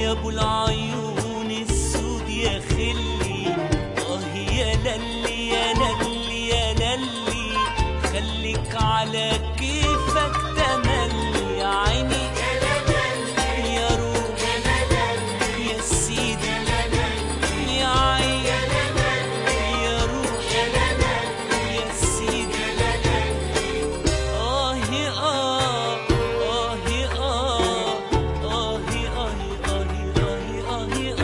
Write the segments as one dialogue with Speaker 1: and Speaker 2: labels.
Speaker 1: يا ابو العيون السود يا خلي اه يا للي يا للي يا للي خليك على كيفك تملي يا عيني يا روح يا سيدي يا عين يا روح يا سيدي آه آه آه آه آه آه آه آه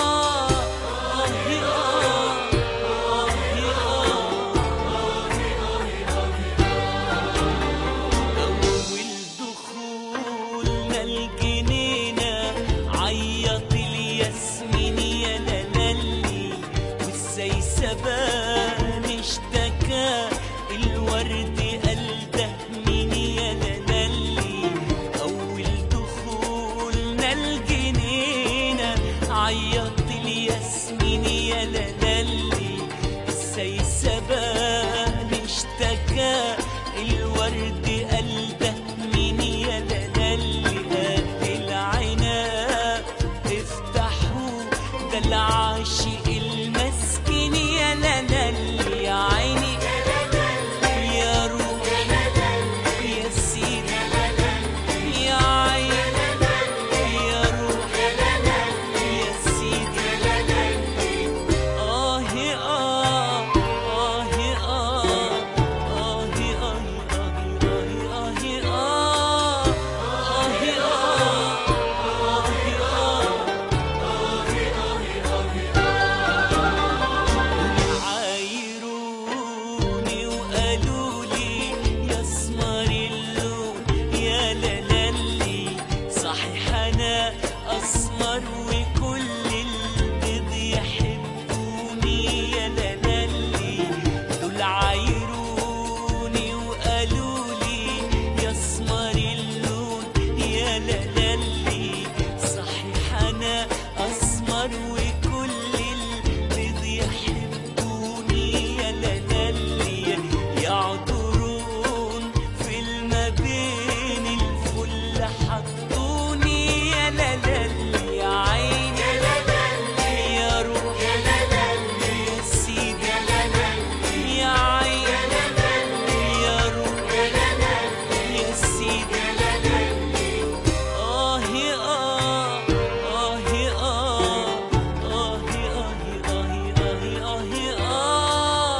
Speaker 1: أول دخولنا الجنينة عيط الياسمين يا لالي والسيسبان اشتكى الورد قال ده مين يا لالي أول دخولنا الجنينة عيط الياسمين يا لالي السيسبان اشتكى الورد قال ده مين يا لالي هات العناب افتحوا ده العاشق المسكين يا لالي يا عيني يا روح يا سيدي يا عين يا روح يا سيدي آه آه آه آه آه آه آه آه عايروني وقالوا لي يا اسمر اللون يا لالي صحيح انا اسمر وكل البيض يحبوني يا لالي دول عايروني وقالوا لي يا اسمر اللون يا لالي صحيح انا اسمر وكل البيض يحبوني يا لالي يعذرون في الما بين الفل حطوني يا لالي يا عيني يا روح يا سيدي يا عين يا روح يا سيدي آه آه آه آه آه آه آه آه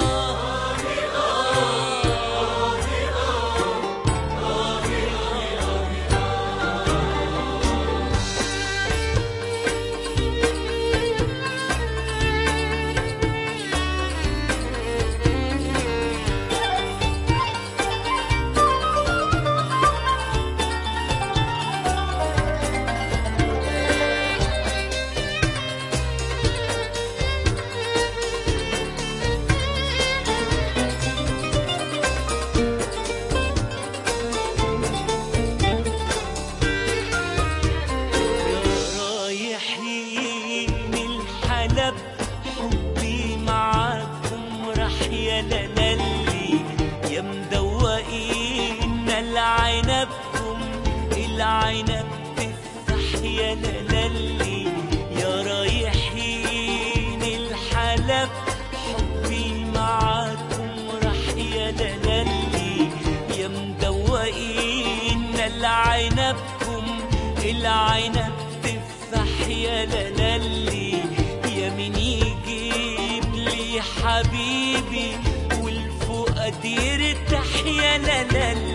Speaker 1: رايحين الحلب حبي معاكم راح يا لالي يا مدوقين العنبكم العنب تفتح يا لالي يا رايحين الحلب حبي معاكم راح يا لالي يا مدوقين العنبكم العنب تفاح يا لالي يا مين يجيب لي حبيبي والفؤاد يرتاح يا لالي